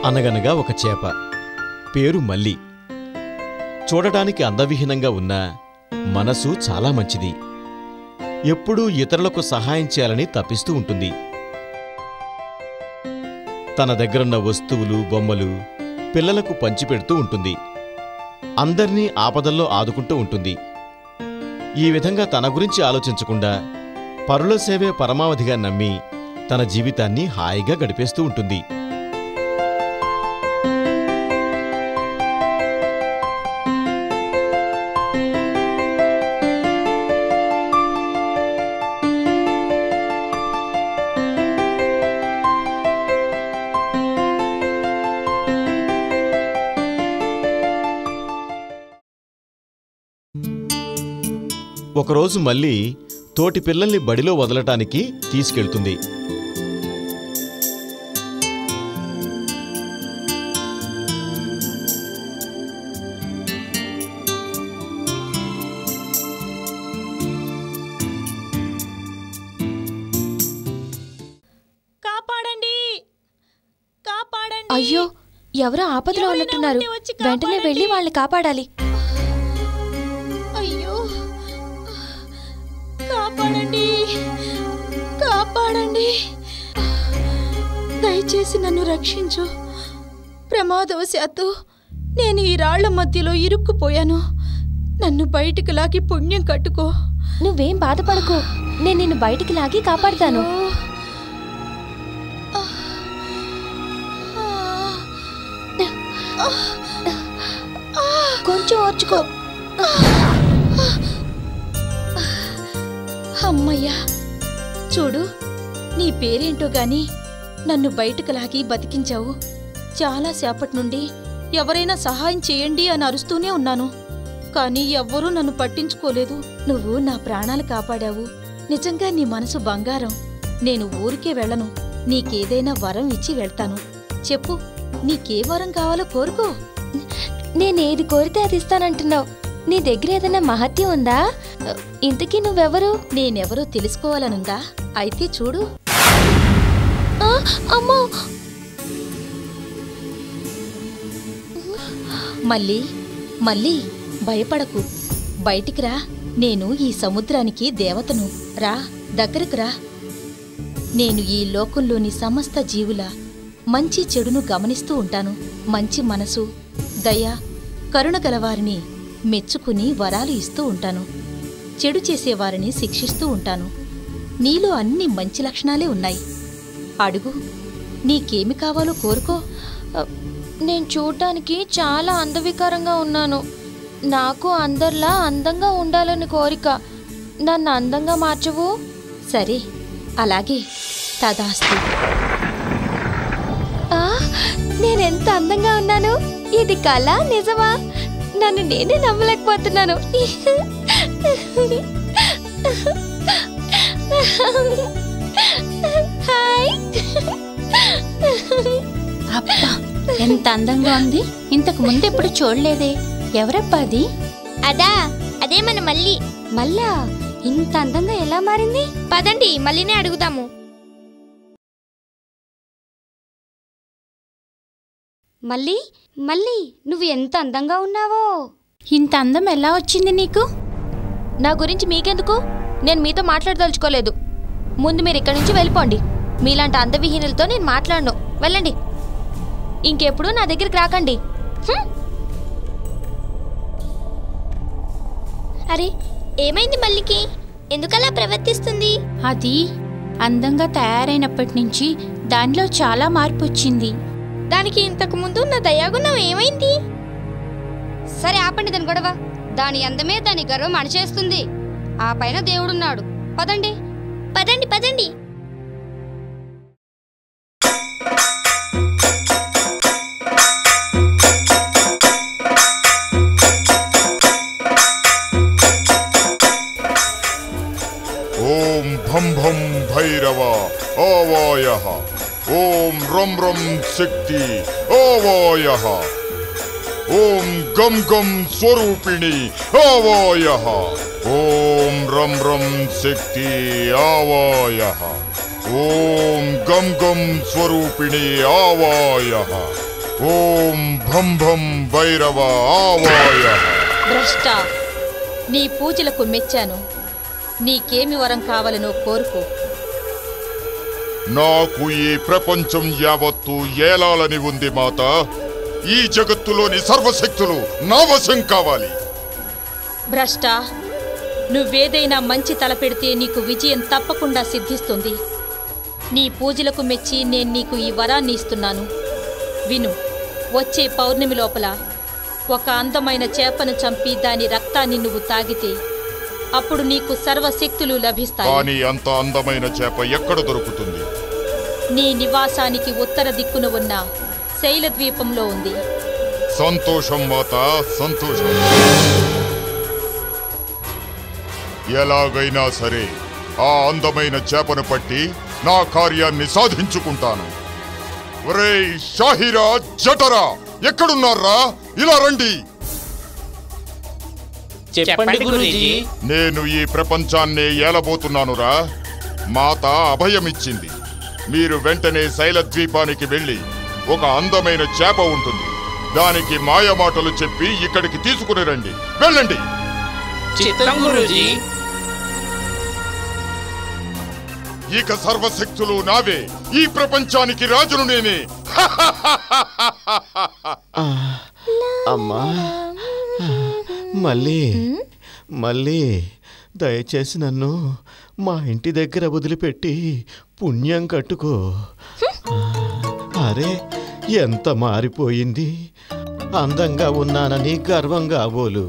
అనగనగా ఒక చేప పేరు మల్లి చూడటానికి అందవిహీనంగా ఉన్న మనసు చాలా మంచిది ఎప్పుడూ ఇతరులకు సహాయం చేయాలని తప్పిస్తూ ఉంటుంది తన దగ్గరున్న వస్తువులు బొమ్మలు పిల్లలకు పంచిపెడుతూ ఉంటుంది అందర్నీ ఆపదల్లో ఆదుకుంటూ ఉంటుంది ఈ విధంగా తన గురించి ఆలోచించకుండా పరుల సేవే పరమావధిగా నమ్మి తన జీవితాన్ని హాయిగా గడిపేస్తూ ఉంటుంది ఒకరోజు మళ్ళీ తోటి పిల్లల్ని బడిలో వదలటానికి తీసుకెళ్తుంది కాపాడండి కాపాడండి అయ్యో ఎవరో ఆపదలో ఎవరైనా ఉన్నట్టున్నారు ఉంటే వచ్చి వెంటనే కాపాడండి. వెళ్ళి వాళ్ళని కాపాడాలి అయ్యో కాపాడండి కాపాడండి దయచేసి నన్ను రక్షించు ప్రమాదవశాత్తు నేను ఈ రాళ్ల మధ్యలో ఇరుక్కుపోయాను నన్ను బయటికి లాగి పుణ్యం కట్టుకో నువ్వేం బాధపడకు నేను నిన్ను బయటికి లాగి కాపాడుతాను కొంచెం ఓర్చుకో అమ్మయ్యా చూడు నీ పేరేంటో గాని నన్ను బయటకు లాగి బతికించావు చాలా సేపటి నుండి ఎవరైనా సహాయం చేయండి అని అరుస్తూనే ఉన్నాను కానీ ఎవ్వరూ నన్ను పట్టించుకోలేదు నువ్వు నా ప్రాణాలు కాపాడావు నిజంగా నీ మనసు బంగారం నేను ఊరికే వెళ్ళను నీకేదైనా వరం ఇచ్చి వెళ్తాను చెప్పు నీకే వరం కావాలో కోరుకో నేనేది కోరితే అది ఇస్తానంటున్నావు నీ దగ్గర ఏదైనా మహత్యం ఉందా ఇంతకీ నువ్వెవరు నేనెవరో తెలుసుకోవాలనుందా అయితే చూడు ఆ, అమ్మో మళ్ళీ మళ్ళీ భయపడకు బయటికి రా నేను ఈ సముద్రానికి దేవతను రా దగ్గరకు రా నేను ఈ లోకంలోని సమస్త జీవుల మంచి చెడును గమనిస్తూ ఉంటాను మంచి మనసు దయ కరుణ గలవారిని మెచ్చుకుని వరాలు ఇస్తూ ఉంటాను చెడు చేసేవారిని శిక్షిస్తూ ఉంటాను నీలో అన్ని మంచి లక్షణాలే ఉన్నాయి అడుగు నీకేమి కావాలో కోరుకో ఆ, నేను చూడటానికి చాలా అందవికారంగా ఉన్నాను నాకు అందరిలా అందంగా ఉండాలని కోరిక నన్ను అందంగా మార్చవు సరే అలాగే తదాస్తు ఆ, నేనెంత అందంగా ఉన్నాను ఇది కళ నిజమా నన్ను నేనే నమ్మలేకపోతున్నాను హాయ్ అబ్బా ఎంత అందంగా ఉంది ఇంతకు ముందు ఎప్పుడు చూడలేదే ఎవరబ్బా అది అదా అదే మన మళ్ళీ మళ్ళా ఇంత అందంగా ఎలా మారింది పదండి మళ్ళీనే అడుగుదాము మళ్ళీ మళ్ళీ నువ్వు ఎంత అందంగా ఉన్నావో ఇంత అందం ఎలా వచ్చింది నీకు నా గురించి మీకెందుకు నేను మీతో మాట్లాడదలుచుకోలేదు ముందు మీరు ఇక్కడి నుంచి వెళ్ళిపోండి మీలాంటి అందవిహీనులతో నేను మాట్లాడను వెళ్ళండి ఇంకెప్పుడు నా దగ్గరికి రాకండి హ్మ్. అరే ఏమైంది మల్లికి ఎందుకలా ప్రవర్తిస్తుంది అది అందంగా తయారైనప్పటి నుంచి దానిలో చాలా మార్పు వచ్చింది దానికి ఇంతకు ముందు నా దయాగుణం ఏమైంది సరే ఆపండి దాని గొడవ దాని అందమే దాని గర్వం అణచేస్తుంది ఆ పైన దేవుడున్నాడు పదండి పదండి పదండి ఓం భం భం భైరవ ఆవాయ ఓం రం రం శక్తి ఆవాయ ఓం గం గం స్వరూపిణి ఆవాయ ఓం రం రం శక్తి ఆవాయ ఓం గం గం స్వరూపిణి ఆవాయ ఓం భం భం భైరవ ఆవాయ భ్రష్ట నీ పూజలకు మెచ్చాను నీకేమి వరం కావాలనో కోరుకో నాకు ఈ ప్రపంచం యావత్తు ఏలాలని ఉంది మాత ఈ జగత్తులోని సర్వశక్తులు నా వశం కావాలి భ్రష్ట నువ్వేదైనా మంచి తలపెడితే నీకు విజయం తప్పకుండా సిద్ధిస్తుంది నీ పూజలకు మెచ్చి నేను నీకు ఈ వరాన్ని ఇస్తున్నాను విను వచ్చే పౌర్ణమి లోపల ఒక అందమైన చేపను చంపి దాని రక్తాన్ని నువ్వు తాగితే అప్పుడు నీకు సర్వశక్తులు లభిస్తాయి కానీ అంత అందమైన చేప ఎక్కడ దొరుకుతుంది నీ నివాసానికి ఉత్తర దిక్కున ఉన్న శైలద్వీపంలో ఉంది సంతోషం మాత సంతోషం ఎలాగైనా సరే ఆ అందమైన చేపను పట్టి నా కార్యాన్ని సాధించుకుంటాను ఒరేయ్ షాహిరా జటరా ఎక్కడున్నారా ఇలా రండి చెప్పండి గురూజీ నేను ఈ ప్రపంచాన్నే ఏలబోతున్నానురా మాత అభయమిచ్చింది మీరు వెంటనే శైలద్వీపానికి వెళ్ళి ఒక అందమైన చేప ఉంటుంది దానికి మాయమాటలు చెప్పి ఇక్కడికి తీసుకుని రండి వెళ్ళండి చిత్తం గురూజీ ఇక సర్వశక్తులు నావే ఈ ప్రపంచానికి రాజును నేనే ఆ, అమ్మా మళ్ళీ మళ్ళీ దయచేసి నన్ను మా ఇంటి దగ్గర వదిలిపెట్టి పుణ్యం కట్టుకో అరే ఎంత మారిపోయింది అందంగా ఉన్నానని గర్వంగా బోలు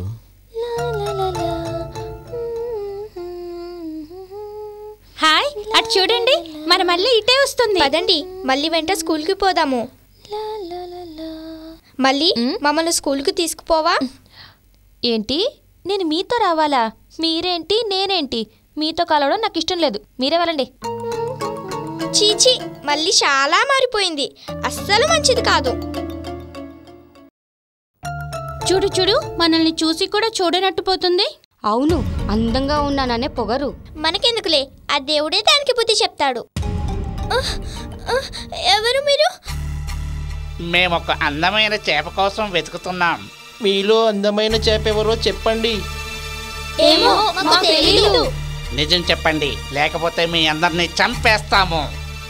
హాయ్ అటు చూడండి మన మళ్ళీ ఇటే వస్తుంది పదండి మళ్ళీ వెంట స్కూల్కి పోదాము మళ్ళీ మమ్మల్ని స్కూల్కి తీసుకుపోవా ఏంటి నేను మీతో రావాలా మీరేంటి నేనేంటి మీతో కలవడం నాకు ఇష్టం లేదు మీరే వెళ్ళండి చీచి మళ్ళీ చాలా మారిపోయింది అస్సలు మంచిది కాదు చూడు చూడు మనల్ని చూసి కూడా చూడనట్టు పోతుంది అవును అందంగా ఉన్నాననే పొగరు మనకెందుకులే ఆ దేవుడే దానికి బుద్ధి చెప్తాడు ఉహ్, ఉహ్, ఎవరు మీరు మేమొక అందమైన చేప కోసం వెతుకుతున్నాం మీలో అందమైన చేప ఎవరో చెప్పండి ఏమో మాకు తెలీదు నిజం చెప్పండి లేకపోతే మీ అందరినీ చంపేస్తాము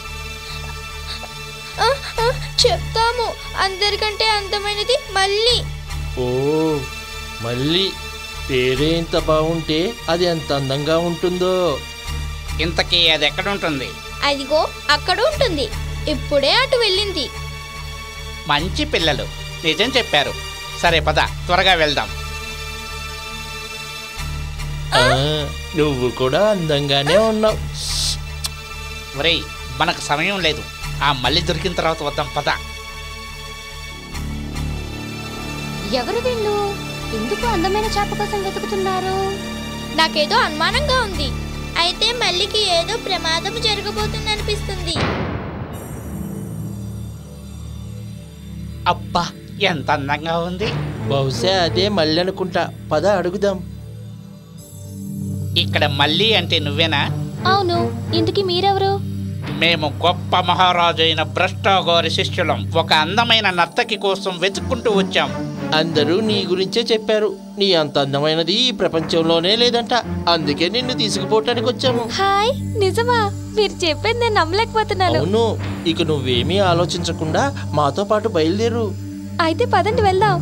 ఆ, ఆ, చెప్తాము అందరికంటే అందమైనది మళ్ళీ ఓ మళ్ళీ పేరే ఇంత బాగుంటే అది ఎంత అందంగా ఉంటుందో ఇంతకీ అది ఎక్కడుంటుంది అదిగో అక్కడ ఉంటుంది ఇప్పుడే అటు వెళ్ళింది మంచి పిల్లలు నిజం చెప్పారు సరే పద త్వరగా వెళ్దాం ఆ, నువ్వు కూడా అందంగానే ఉన్నావు ఒరేయ్ మనకు సమయం లేదు ఆ మళ్ళీ దొరికిన తర్వాత వద్దాం పద ఎవరు వీళ్ళు ఎందుకు అందమైన చేప కోసం వెతుకుతున్నారు నాకేదో అనుమానంగా ఉంది అయితే మల్లికి ఏదో ప్రమాదం జరగబోతుంది అనిపిస్తుంది అబ్బా ఎంత అందంగా ఉంది బహుశా అదే మళ్ళీ అనుకుంటా పద అడుగుదాం ఇక్కడ మళ్ళీ అంటే నువ్వేనా అవును ఇంతకీ మీరెవరు మేము గొప్ప మహారాజు అయిన భ్రష్టాగోరి శిష్యులం ఒక అందమైన నర్తకి కోసం వెతుక్కుంటూ వచ్చాం అందరూ నీ గురించే చెప్పారు నీ అంత అందమైనది ఈ ప్రపంచంలోనే లేదంట అందుకే నిన్ను తీసుకుపోవటానికి వచ్చాము హాయ్ నిజమా మీరు చెప్పేది నేను నమ్మలేకపోతున్నాను అవును ఇక నువ్వేమీ ఆలోచించకుండా మాతో పాటు బయలుదేరు అయితే పదండి వెళ్దాం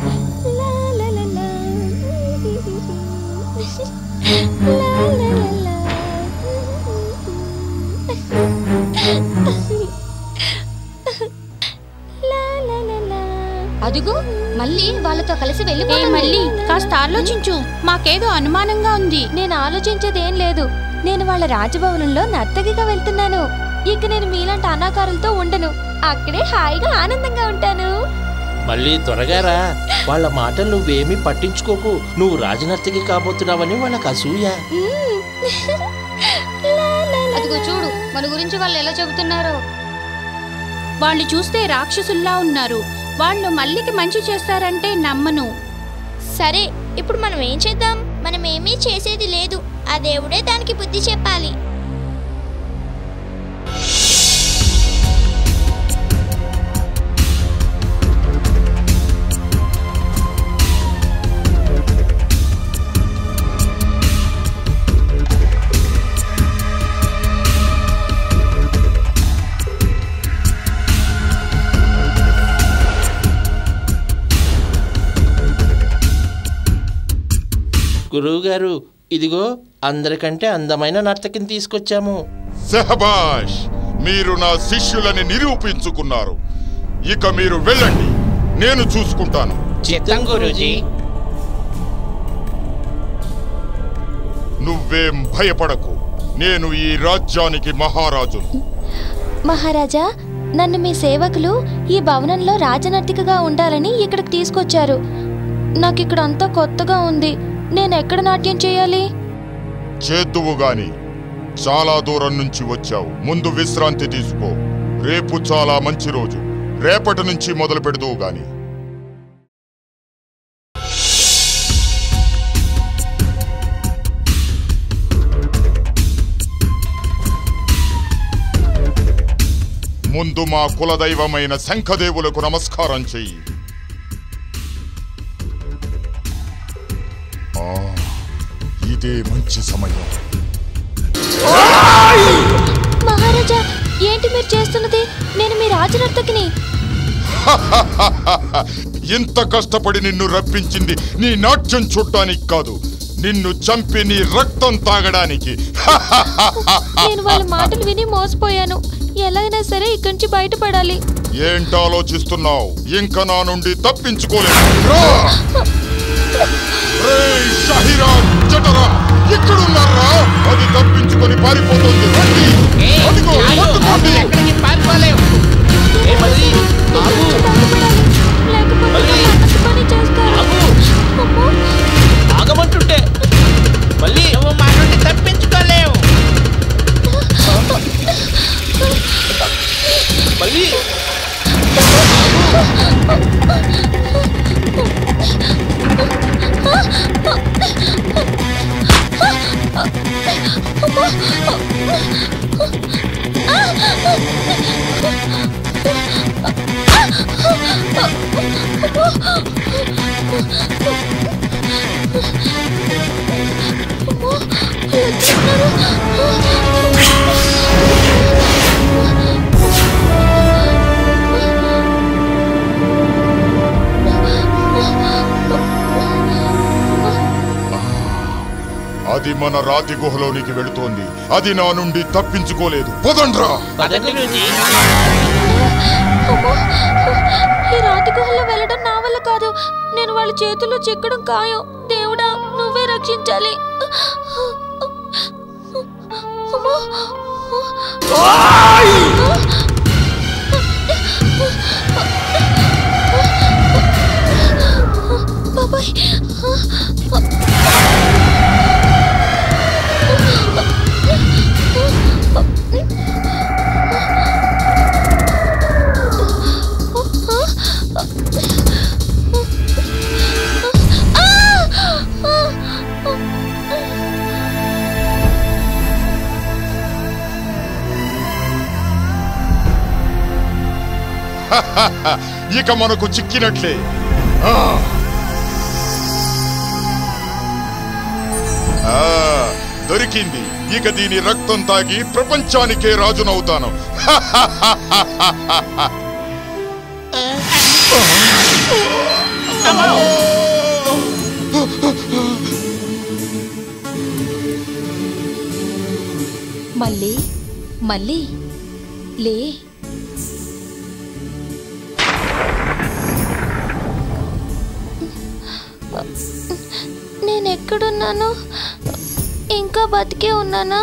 అదిగో మళ్ళీ వాళ్ళతో కలిసి ఏ వెళ్ళిపోయి మళ్ళీ కాస్త ఆలోచించు మాకేదో అనుమానంగా ఉంది నేను ఆలోచించేది ఏం లేదు నేను వాళ్ళ రాజభవనంలో నర్తకిగా వెళ్తున్నాను ఇక నేను మీలాంటి అనాకారులతో ఉండను అక్కడే హాయిగా ఆనందంగా ఉంటాను మళ్ళీ త్వరగా రా వాళ్ళ మాటలు నువ్వేమీ పట్టించుకోకు నువ్వు రాజనర్తకి కాబోతున్నావని వాళ్ళకి అసూయ అదిగో చూడు మన గురించి వాళ్ళు ఎలా చెబుతున్నారో వాళ్ళు చూస్తే రాక్షసుల్లా ఉన్నారు వాళ్ళు మల్లికి మంచి చేస్తారంటే నమ్మను సరే ఇప్పుడు మనం ఏం చేద్దాం మనం ఏమీ చేసేది లేదు ఆ దేవుడే దానికి బుద్ధి చెప్పాలి గురువు గారు ఇదిగో అందరికంటే అందమైన నర్తకిని తీసుకొచ్చాము సెహబాష్ మీరు నా శిష్యులని నిరూపించుకున్నారు ఇక మీరు వెళ్ళండి నేను చూసుకుంటాను చిత్తం గురూజీ నువ్వేం భయపడకు నేను ఈ రాజ్యానికి మహారాజును మహారాజా నన్ను మీ సేవకులు ఈ భవనంలో రాజనర్తికగా ఉండాలని ఇక్కడికి తీసుకొచ్చారు నాకు ఇక్కడ అంతా కొత్తగా ఉంది నేను ఎక్కడ నాట్యం చేయాలి చేద్దువు గాని చాలా దూరం నుంచి వచ్చావు ముందు విశ్రాంతి తీసుకో రేపు చాలా మంచి రోజు రేపటి నుంచి మొదలు పెడుదువు గాని ముందు మా కులదైవమైన శంఖదేవులకు నమస్కారం చెయ్యి ఆ, ఇదే మంచి సమయం మహారాజా ఏంటి మీరు చేస్తున్నది నేను మీ రాజనర్తకిని ఇంత కష్టపడి నిన్ను రప్పించింది నీ నాట్యం చూడ్డానికి కాదు నిన్ను చంపి నీ రక్తం తాగడానికి నేను వాళ్ళ మాటలు విని మోసపోయాను ఎలాగైనా సరే ఇక్కడి నుంచి బయటపడాలి ఏంటి ఆలోచిస్తున్నావు ఇంకా నా నుండి తప్పించుకోలేదు రా! రేయ్, షాహిరా, జఠరా, ఇక్కడున్నారా అది తప్పించుకొని పారిపోతుంది రండి. అదిగో, పట్టుకోండి. ఎక్కడికి పారిపోలేవు ఏ మళ్ళీ ఆగు బయటపడాలి లేకపోతే మళ్ళీ. నన్ను అన్నట్టు పని చేస్తారు ఆగు అమ్మో. ఆగమంటుంటే మళ్ళీ నువ్వు మా నుండి తప్పించుకోలేవు మళ్ళీ అది మన రాతి గుహలోనికి వెళుతోంది అది నా నుండి తప్పించుకోలేదు పదండ్రా పద గురూజీ అమ్మో! ఈ రాతి గుహల్లో వెళ్ళడం నా వల్ల కాదు నేను వాళ్ళ చేతుల్లో చిక్కడం ఖాయం దేవుడా నువ్వే రక్షించాలి అమ్మో! బాబాయ్ ఇక మనకు చిక్కినట్లే ఆ. ఆ, దొరికింది ఇక దీని రక్తం తాగి ప్రపంచానికే రాజునవుతాను మళ్ళీ మళ్ళీ లే నేను ఎక్కడున్నాను ఇంకా బతికే ఉన్నానా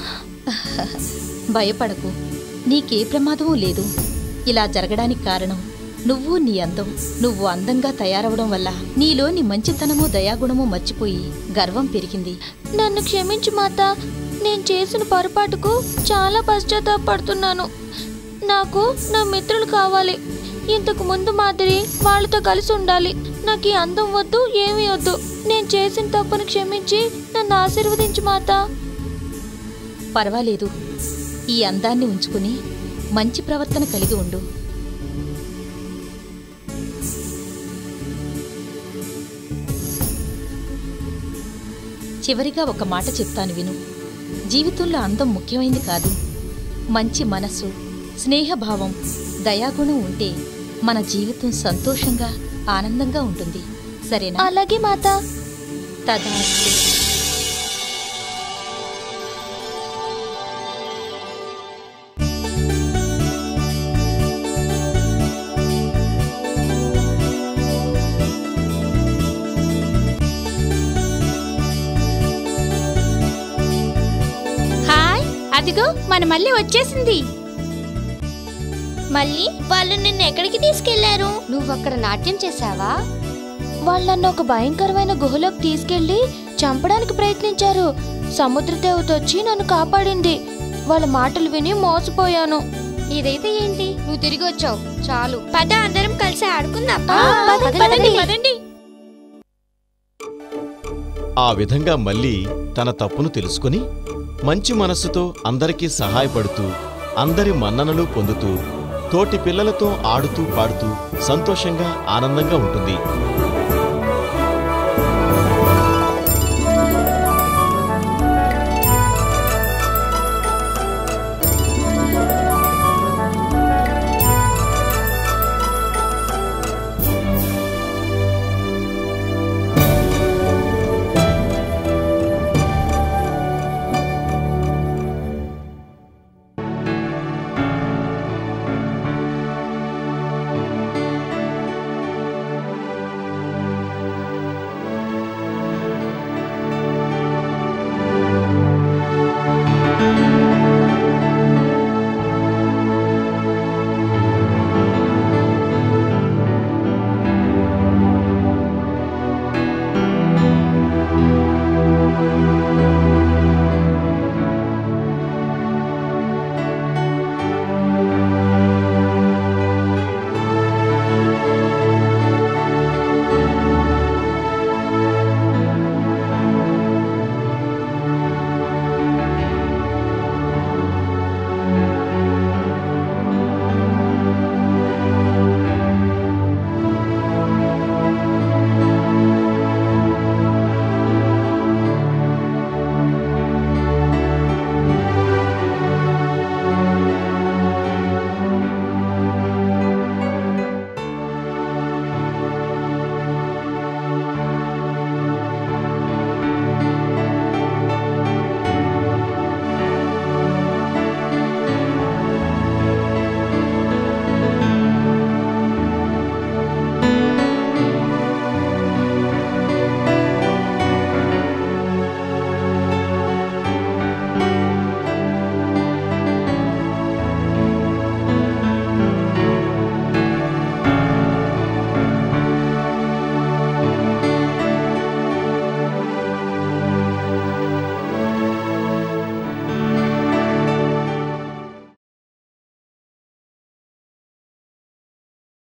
భయపడకు నీకే ప్రమాదమూ లేదు ఇలా జరగడానికి కారణం నువ్వు నీ అందం నువ్వు అందంగా తయారవడం వల్ల నీలోని మంచితనము దయాగుణము మర్చిపోయి గర్వం పెరిగింది నన్ను క్షమించు మాత నేను చేసిన పొరపాటుకు చాలా పశ్చాత్తాపడుతున్నాను నాకు నా మిత్రులు కావాలి ఇంతకు ముందు మాదిరి వాళ్ళతో కలిసి ఉండాలి నాకు ఈ అందం వద్దు ఏమీ వద్దు నేను చేసిన తప్పును క్షమించి నన్ను ఆశీర్వదించు మాత పర్వాలేదు ఈ అందాన్ని ఉంచుకుని మంచి ప్రవర్తన కలిగి ఉండు చివరిగా ఒక మాట చెప్తాను విను జీవితంలో అందం ముఖ్యమైంది కాదు మంచి మనస్సు స్నేహభావం దయాగుణం ఉంటే మన జీవితం సంతోషంగా ఆనందంగా ఉంటుంది సరేనా అలాగే మాత తదాస్తు హాయ్ అదిగో మన మళ్ళీ వచ్చేసింది మళ్ళీ వాళ్ళు నిన్ను ఎక్కడికి తీసుకెళ్లారు నువ్వు అక్కడ నాట్యం చేశావా వాళ్ళు నన్ను ఒక భయంకరమైన గుహలోకి తీసుకెళ్లి చంపడానికి ప్రయత్నించారు సముద్ర దేవత వచ్చి నన్ను కాపాడింది వాళ్ళ మాటలు విని మోసపోయాను ఇదైతే ఏంటి నువ్వు తిరిగి వచ్చావు చాలు పద అందరం కలిసి ఆడుకుందాం పదండి, పదండి. ఆ విధంగా మళ్ళీ తన తప్పును తెలుసుకుని మంచి మనస్సుతో అందరికీ సహాయపడుతూ అందరి మన్ననలు పొందుతూ తోటి పిల్లలతో ఆడుతూ పాడుతూ సంతోషంగా ఆనందంగా ఉంటుంది